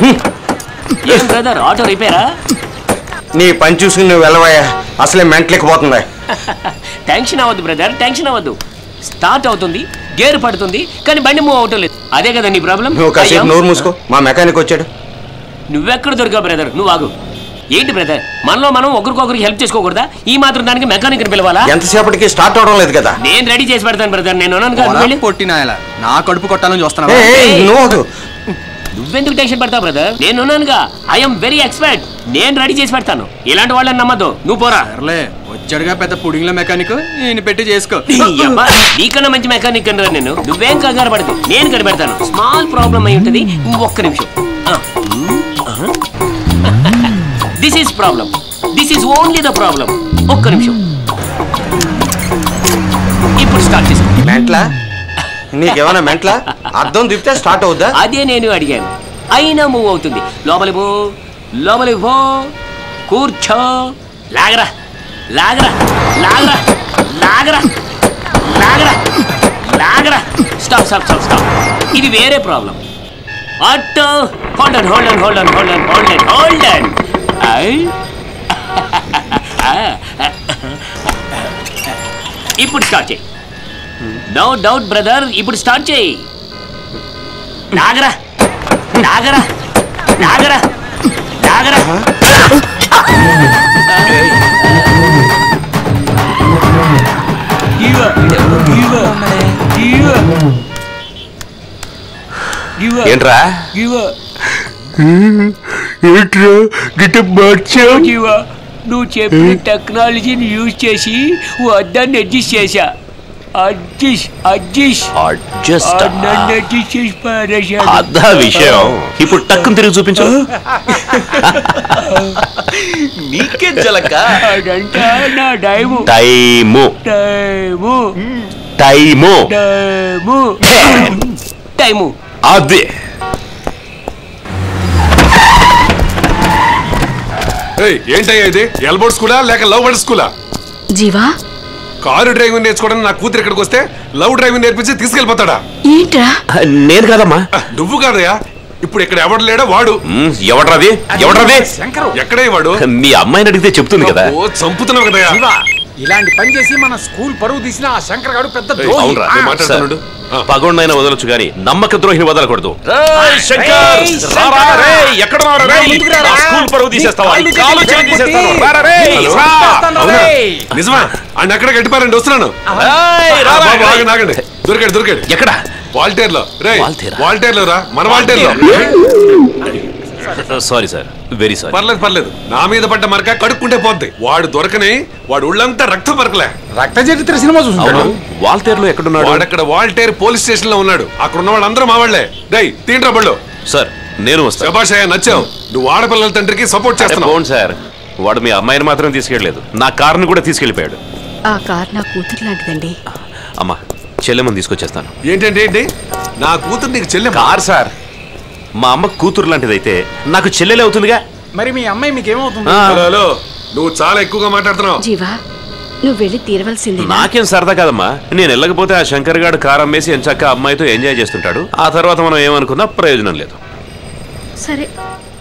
ఏం brother auto రిపేరా నీ పని చూసుకుని నువ్వు వెళ్ళవయ్యా అసలే మెంట్లెక్కిపోతుంది టెన్షన్ అవ్వద్దు బ్రదర్ టెన్షన్ అవ్వద్దు స్టార్ట్ అవుతుంది గేర్ పడుతుంది కానీ బండి మూవ్ అవటం లేదు అదే కదా నీ ప్రాబ్లం నువ్వు కాసేపు నోరు మూసుకో మా మెకానిక్ వచ్చాడు నువ్వెక్కడ దొరికావు బ్రదర్ నువ్వు ఆగు ఏంటి బ్రదర్ మనలో మనం ఒకరికొకరికి హెల్ప్ చేసుకోకూడదా ఈ మాత్రం దానికి మెకానిక్ పిలవాలా ఎంతసేపటికి స్టార్ట్ అవడం లేదు కదా నేను రెడీ చేసి పెడతాను బ్రదర్ నేను ఉన్నాను కదా, నువ్వు వెళ్ళి. పొట్టినాయల నా కడుపు కొట్టాలని చూస్తున్నావా ఏయ్, ఏయ్, నువ్వు ఆగు. నువ్వెందుకు టెన్షన్ పడతావు బ్రదర్ నేను ఉన్నానుగా ఐఎమ్ వెరీ ఎక్స్పర్ట్ నేను రెడీ చేసి పెడతాను ఇలాంటి వాళ్ళని నమ్మద్దు నువ్వు పోరా సర్లే వచ్చాడుగా పెద్ద పుడింగ్ల మెకానిక్ ఈయన పెట్టి చేసుకో ఈ అబ్బా, నీకన్నా మంచి మెకానిక్ అనరా నేను నువ్వేం కంగారు పడదు నేను కనిపెడతాను స్మాల్ ప్రాబ్లం అయి ఉంటుంది ఒక్క నిమిషం this is problem this is only the problem ఒక్క నిమిషం ఇప్పుడు స్టార్ట్ చేసుకో మెంట్లా నీకేమైనా మెంట్లా అర్థం తిప్పితే స్టార్ట్ అవుద్దా అదే నేను అడిగాను అయినా మూవ్ అవుతుంది లోపలికి పో లోపలికి పో కూర్చో లాగరా లాగరా లాగరా లాగరా లాగరా లాగరా స్టాప్ స్టాప్ స్టాప్ స్టాప్ ఇది వేరే ప్రాబ్లం అట్టో hold on hold on hold on hold on hold on hold on ఇప్పుడు స్టార్ట్ చేయి నో డౌట్ బ్రదర్ ఇప్పుడు స్టార్ట్ చేయి నాగరా నాగరా నాగరా నాగరా ఇవ ఇవ ఇవ ఇవ ఏంట్రా ఇవ ఏంట్రా గిట్ట మార్చావు ఇవ నువ్వు చెప్పిన టెక్నాలజీని యూజ్ చేసి వద్దాన్ని అడ్జస్ట్ చేశా అడ్జస్ట్ అడ్జస్ట్ అడ్జస్ట్ నన్ను అడ్జస్ట్ చేసి పారేశాడు అదా విషయం ఇప్పుడు టక్కుని తిరిగి చూపించు నీకే జలక అదంతా నా time time time time time time అదే ఏయ్, ఏంటయ్యా ఇది ఎల్బోర్డ్ స్కూలా లేక లవ్ బర్డ్ స్కూలా జీవా కారు డ్రైవింగ్ నేర్చుకోవడానికి నా కూతురు ఇక్కడికి వస్తే లవ్ డ్రైవింగ్ నేర్పించి తీసుకెళ్ళిపోతాడా ఏంట్రా నేను కదమ్మా నువ్వు కాదయ్యా ఇప్పుడు ఇక్కడ ఎవడు లేడా వాడు మ్, ఎవడ్రాది ఎవడ్రాది ఎక్కడే వాడు మీ అమ్మాయిని అడిగితే చెప్తుంది కదా ఓ చంపుతున్నావు కదయ్యా ఇలాంటి పని చేసి మన స్కూల్ పరువు తీసిన ఆ శంకర్ గారు పెద్ద ఏయ్, ద్రోహి. అవునురా, నేను మాట్లాడుతున్నాడు. ఆ. పగొండైనా వదలొచ్చు గాని నమ్మక ద్రోహిని వదలకూడదు రేయ్, శంకర్! రారా, రేయ్, ఎక్కడున్నావురా, రేయ్? ముందుకు రారా. నా స్కూల్ పరువు తీసేస్తావా? కాళ్ళు కాలు చేతులు చేయి తీసేస్తాను. పట్టుకొని. రారా, రేయ్, హలో? రా. అవునా? నిజమా ఆయన అక్కడ గట్టిపారండి వస్తున్నాను రేయ్, ఆ, రారా, బాబు, రేయ్. ఆగండి, ఆగండి. దొరికాడు దొరికాడు ఎక్కడ వాల్టేర్ లో రే వాల్టేరా? వాల్టేర్ లో రా మన వాల్టేర్ లో సారీ సార్ వెరీ సారీ పర్లేదు పర్లేదు నా మీద పడ్డ మరక కడుక్కుంటే పోద్ది వాడు దొరకని వాడు ఒళ్ళంతా రక్తం మరకలే రక్త చరిత్ర సినిమా అవును చూసుకుంటాడు వాల్తేరులో ఎక్కడున్నాడు వాడక్కడ వాల్టేర్ పోలీస్ స్టేషన్ లో ఉన్నాడు అక్కడ ఉన్న వాళ్ళందరూ మా వాళ్ళే డై తీంట్రా బళ్ళు సార్ నేను వస్తాను శబాషయ్య నచ్చావు నువ్వు ఆడపిల్లల తండ్రికి సపోర్ట్ చేస్తున్నావు పోండి సార్ వాడు మీ అమ్మాయిని మాత్రం తీసుకెళ్ళలేదు నా కార్ని కూడా తీసుకెళ్ళిపోయాడు ఆ కార్ నా కూతురు లాంటిదండి అమ్మా చెల్లెమ్మని తీసుకొచ్చేస్తాను ఏంటంటే ఏంటి నా కూతురు నీకు చెల్లె కార్ సార్ మా అమ్మ కూతురు లాంటిదైతే నాకు చెల్లెలే అవుతుందిగా మరి మీ అమ్మాయి మీకేమవుతుంది ఆ, హలో హలో నువ్వు చాలా ఎక్కువగా మాట్లాడుతున్నావు జీవా నువ్వు వెళ్ళి తీరవలసిందే నాకేం సరదా కాదమ్మా నేను వెళ్ళకపోతే ఆ శంకర్ గారు కార్ అమ్మేసి ఎంచక్క అమ్మాయితో ఎంజాయ్ చేస్తుంటాడు ఆ తర్వాత మనం ఏమనుకున్నా ప్రయోజనం లేదు సరే